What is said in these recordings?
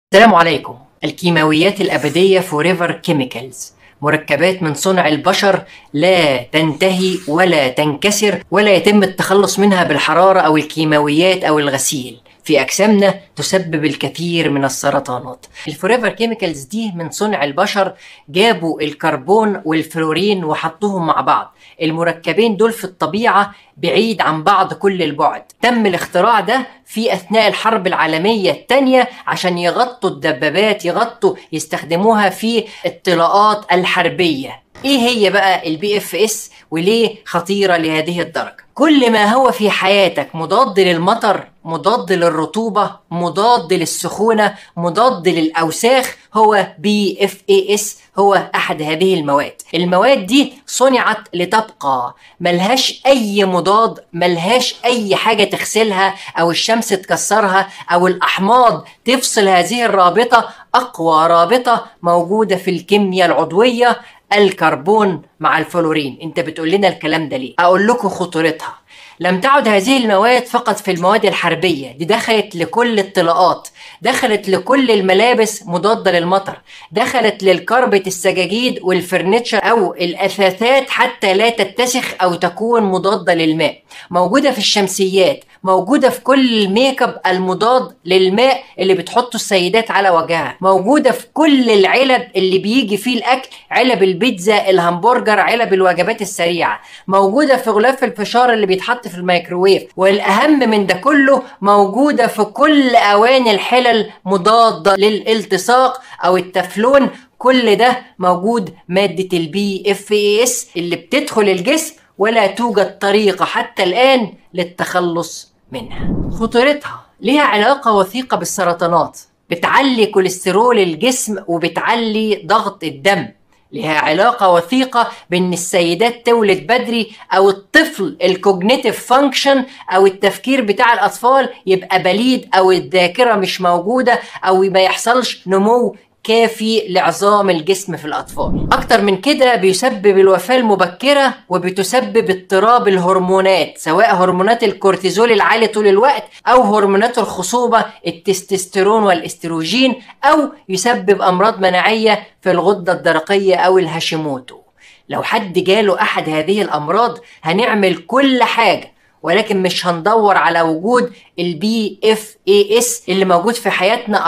السلام عليكم الكيماويات الأبدية فوريفر كيميكالز مركبات من صنع البشر لا تنتهي ولا تنكسر ولا يتم التخلص منها بالحرارة أو الكيماويات أو الغسيل في أجسامنا تسبب الكثير من السرطانات الفوريفر كيميكالز دي من صنع البشر جابوا الكربون والفلورين وحطوهم مع بعض المركبين دول في الطبيعة بعيد عن بعض كل البعد تم الاختراع ده في أثناء الحرب العالمية الثانية عشان يغطوا الدبابات يغطوا يستخدموها في الطلاءات الحربية ايه هي بقى البي اف اس وليه خطيره لهذه الدرجه كل ما هو في حياتك مضاد للمطر مضاد للرطوبه مضاد للسخونه مضاد للاوساخ هو بي اف اي اس هو احد هذه المواد المواد دي صنعت لتبقى ملهاش اي مضاد ملهاش اي حاجه تغسلها او الشمس تكسرها او الاحماض تفصل هذه الرابطه اقوى رابطه موجوده في الكيمياء العضويه الكربون مع الفلورين انت بتقول لنا الكلام ده ليه اقول لكم خطورتها لم تعد هذه المواد فقط في المواد الحربية دي دخلت لكل الطلاءات دخلت لكل الملابس مضادة للمطر دخلت للكربة السجاجيد والفرنتشر أو الأثاثات حتى لا تتسخ أو تكون مضادة للماء موجودة في الشمسيات موجودة في كل الميك اب المضاد للماء اللي بتحطه السيدات على وجهها موجودة في كل العلب اللي بيجي فيه الأكل علب البيتزا الهمبرجر علب الوجبات السريعة موجودة في غلاف الفشار اللي بيتحط في الميكروويف والأهم من ده كله موجودة في كل أواني الحلل مضادة للالتصاق أو التفلون كل ده موجود مادة البي اف اي اس اللي بتدخل الجسم ولا توجد طريقة حتى الآن للتخلص منها خطورتها ليها علاقة وثيقة بالسرطانات بتعلي كوليسترول الجسم وبتعلي ضغط الدم لها علاقة وثيقة بأن السيدات تولد بدري أو الطفل الكوجنيتيف فانكشن أو التفكير بتاع الأطفال يبقى بليد أو الذاكرة مش موجودة أو ما يحصلش نمو كافي لعظام الجسم في الأطفال أكتر من كده بيسبب الوفاة المبكرة وبتسبب اضطراب الهرمونات سواء هرمونات الكورتيزول العالي طول الوقت أو هرمونات الخصوبة التستوستيرون والاستروجين أو يسبب أمراض مناعية في الغدة الدرقية أو الهاشيموتو لو حد جاله أحد هذه الأمراض هنعمل كل حاجة ولكن مش هندور على وجود البي اف اي اس اللي موجود في حياتنا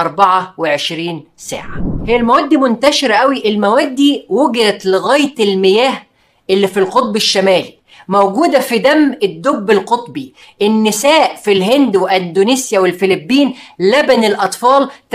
24 ساعه هي المواد دي منتشره قوي المواد دي وجدت لغايه المياه اللي في القطب الشمالي موجوده في دم الدب القطبي النساء في الهند واندونيسيا والفلبين لبن الاطفال 98%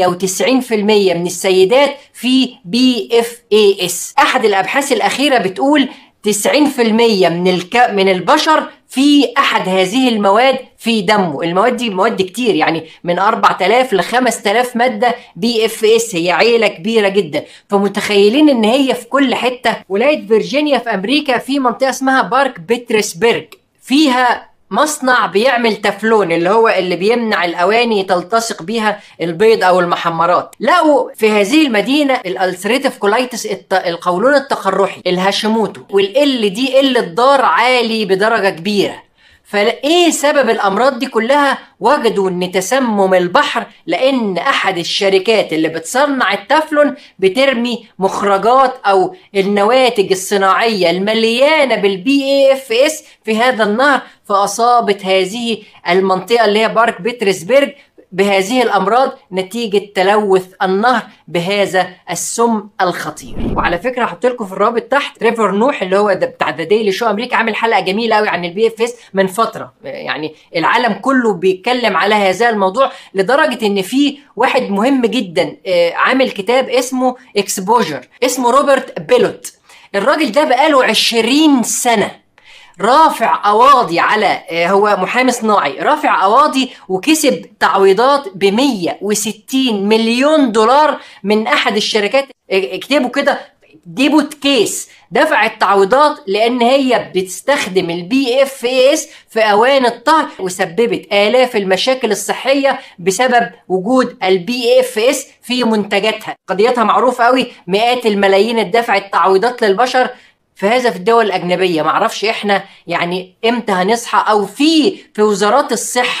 من السيدات في بي اف اي اس احد الابحاث الاخيره بتقول 90% من الك... من البشر في احد هذه المواد في دمه المواد دي مواد كتير يعني من 4000 ل 5000 ماده بي اف اس هي عيله كبيره جدا فمتخيلين ان هي في كل حته ولايه فيرجينيا في امريكا في منطقه اسمها بارك بيترسبرج فيها مصنع بيعمل تفلون اللي هو اللي بيمنع الاواني تلتصق بيها البيض او المحمرات لقوا في هذه المدينه الالسريتيف كولايتس القولون التقرحي الهاشيموتو والال دي ال الضار عالي بدرجه كبيره فايه سبب الامراض دي كلها وجدوا ان تسمم البحر لان احد الشركات اللي بتصنع التفلون بترمي مخرجات او النواتج الصناعيه المليانه بالبي اي اف اس في هذا النهر فاصابت هذه المنطقه اللي هي بارك بيترسبرج بهذه الامراض نتيجه تلوث النهر بهذا السم الخطير وعلى فكره هحط لكم في الرابط تحت تريفر نوح اللي هو ده بتاع ذا ديلي شو امريكا عامل حلقه جميله قوي عن البي اف اس من فتره يعني العالم كله بيتكلم على هذا الموضوع لدرجه ان في واحد مهم جدا عامل كتاب اسمه اكسبوجر اسمه روبرت بيلوت الراجل ده بقاله 20 سنه رافع قواضي على هو محامي صناعي رافع قواضي وكسب تعويضات ب 160 مليون دولار من احد الشركات اكتبوا كده ديبوت كيس دفعت تعويضات لان هي بتستخدم البي اف اس في اوان الطهي وسببت الاف المشاكل الصحيه بسبب وجود البي اف اس في منتجاتها قضيتها معروفه قوي مئات الملايين اتدفعت تعويضات للبشر فهذا في الدول الأجنبية معرفش إحنا يعني إمتى هنصحى أو في في وزارات الصحة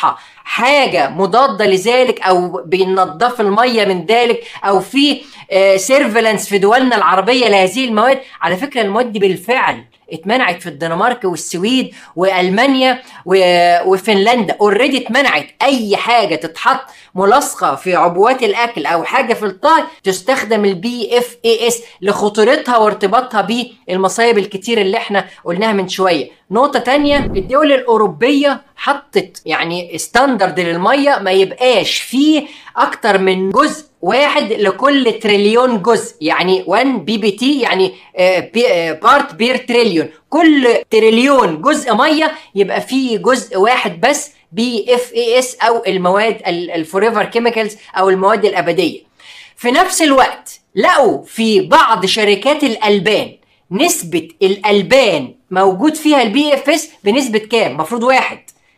حاجه مضاده لذلك او بينضف الميه من ذلك او في سيرفيلانس في دولنا العربيه لهذه المواد على فكره المواد دي بالفعل اتمنعت في الدنمارك والسويد والمانيا وفنلندا اوريدي اتمنعت اي حاجه تتحط ملاصقه في عبوات الاكل او حاجه في الطهي تستخدم البي اف اي اس لخطورتها وارتباطها بالمصايب الكتير اللي احنا قلناها من شويه نقطه تانية الدول الاوروبيه حطت يعني ستاندرد للميه ما يبقاش فيه اكتر من جزء واحد لكل تريليون جزء يعني 1 بي بي تي يعني بارت بير تريليون كل تريليون جزء ميه يبقى فيه جزء واحد بس بي اف اي اس او المواد الفوريفر كيميكالز او المواد الابديه في نفس الوقت لقوا في بعض شركات الالبان نسبة الألبان موجود فيها البي اف اس بنسبة كام؟ مفروض واحد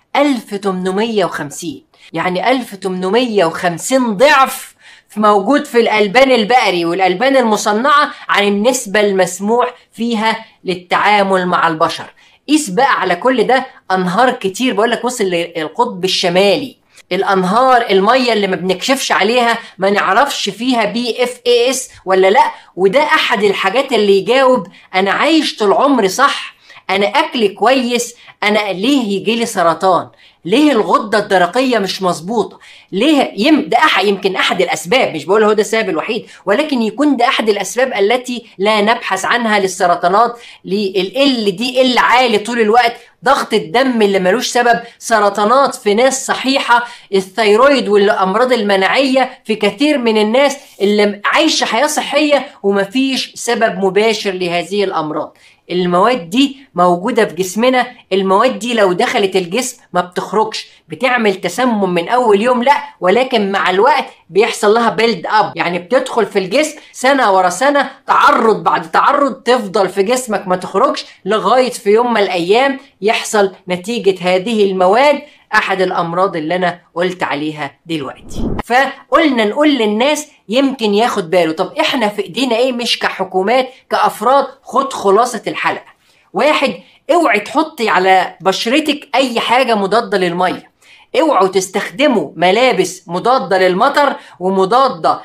1850 يعني 1850 ضعف موجود في الألبان البقري والألبان المصنعة عن النسبة المسموح فيها للتعامل مع البشر قيس بقى على كل ده أنهار كتير بقول لك وصل للقطب الشمالي الانهار الميه اللي ما بنكشفش عليها ما نعرفش فيها بي اف اي اس ولا لا وده احد الحاجات اللي يجاوب انا عايش طول عمري صح انا اكلي كويس انا ليه يجي لي سرطان ليه الغدة الدرقية مش مظبوطة ليه يم ده أحد يمكن أحد الأسباب مش بقول هو ده السبب الوحيد ولكن يكون ده أحد الأسباب التي لا نبحث عنها للسرطانات لل دي ال عالي طول الوقت ضغط الدم اللي ملوش سبب سرطانات في ناس صحيحة الثيرويد والأمراض المناعية في كثير من الناس اللي عايشة حياة صحية ومفيش سبب مباشر لهذه الأمراض المواد دي موجودة في جسمنا المواد دي لو دخلت الجسم ما بتخرجش بتعمل تسمم من أول يوم لا ولكن مع الوقت بيحصل لها بيلد أب يعني بتدخل في الجسم سنة ورا سنة تعرض بعد تعرض تفضل في جسمك ما تخرجش لغاية في يوم من الأيام يحصل نتيجة هذه المواد احد الامراض اللي انا قلت عليها دلوقتي فقلنا نقول للناس يمكن ياخد باله طب احنا في ايدينا ايه مش كحكومات كافراد خد خلاصه الحلقه واحد اوعي تحطي على بشرتك اي حاجه مضاده للميه اوعوا تستخدموا ملابس مضادة للمطر ومضادة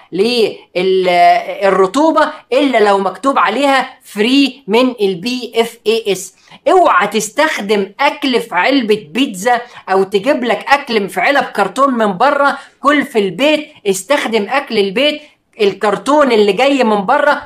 للرطوبة إلا لو مكتوب عليها فري من البي اف اي اس اوعى تستخدم اكل في علبة بيتزا او تجيب لك اكل في علب كرتون من بره كل في البيت استخدم اكل البيت الكرتون اللي جاي من بره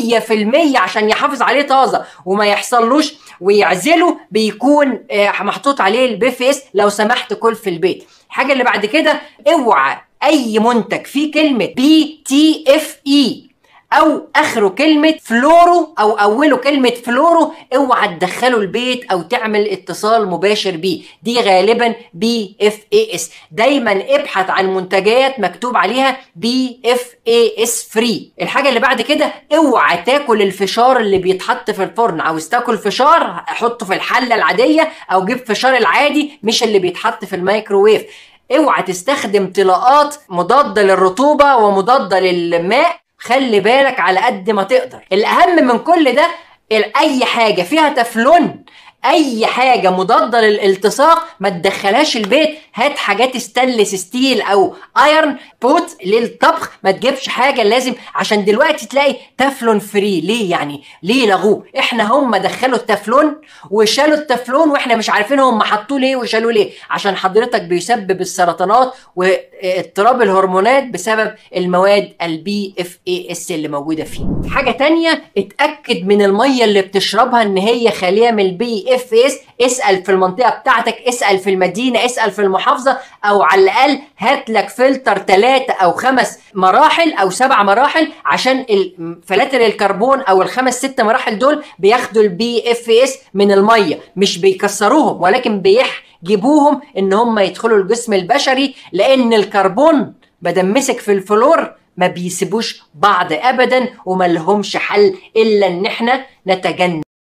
100% عشان يحافظ عليه طازه وما يحصلوش ويعزله بيكون محطوط عليه البي اف اس لو سمحت كل في البيت الحاجه اللي بعد كده اوعى اي منتج فيه كلمه بي تي اف اي او اخره كلمه فلورو او اوله كلمه فلورو اوعى تدخله البيت او تعمل اتصال مباشر بيه دي غالبا بي اف اي اس دايما ابحث عن منتجات مكتوب عليها بي اف اي اس فري الحاجه اللي بعد كده اوعى تاكل الفشار اللي بيتحط في الفرن عاوز تاكل فشار حطه في الحله العاديه او جيب فشار العادي مش اللي بيتحط في الميكروويف اوعى تستخدم طلاقات مضاده للرطوبه ومضاده للماء خلي بالك على قد ما تقدر الاهم من كل ده اي حاجه فيها تفلون اي حاجه مضاده للالتصاق ما تدخلهاش البيت هات حاجات ستانلس ستيل او ايرن بوت للطبخ ما تجيبش حاجه لازم عشان دلوقتي تلاقي تفلون فري ليه يعني ليه لغوه احنا هم دخلوا التفلون وشالوا التفلون واحنا مش عارفين هم حطوه ليه وشالوه ليه عشان حضرتك بيسبب السرطانات واضطراب الهرمونات بسبب المواد البي اف اي اس اللي موجوده فيه حاجه تانية اتاكد من الميه اللي بتشربها ان هي خاليه من البي اف اس اسال في المنطقه بتاعتك اسال في المدينه اسال في المحافظه او على الاقل هات لك فلتر ثلاثة او خمس مراحل او سبع مراحل عشان فلاتر الكربون او الخمس ست مراحل دول بياخدوا البي اف اس من الميه مش بيكسروهم ولكن بيحجبوهم ان هم يدخلوا الجسم البشري لان الكربون بدل مسك في الفلور ما بيسيبوش بعض ابدا وما لهمش حل الا ان احنا نتجنب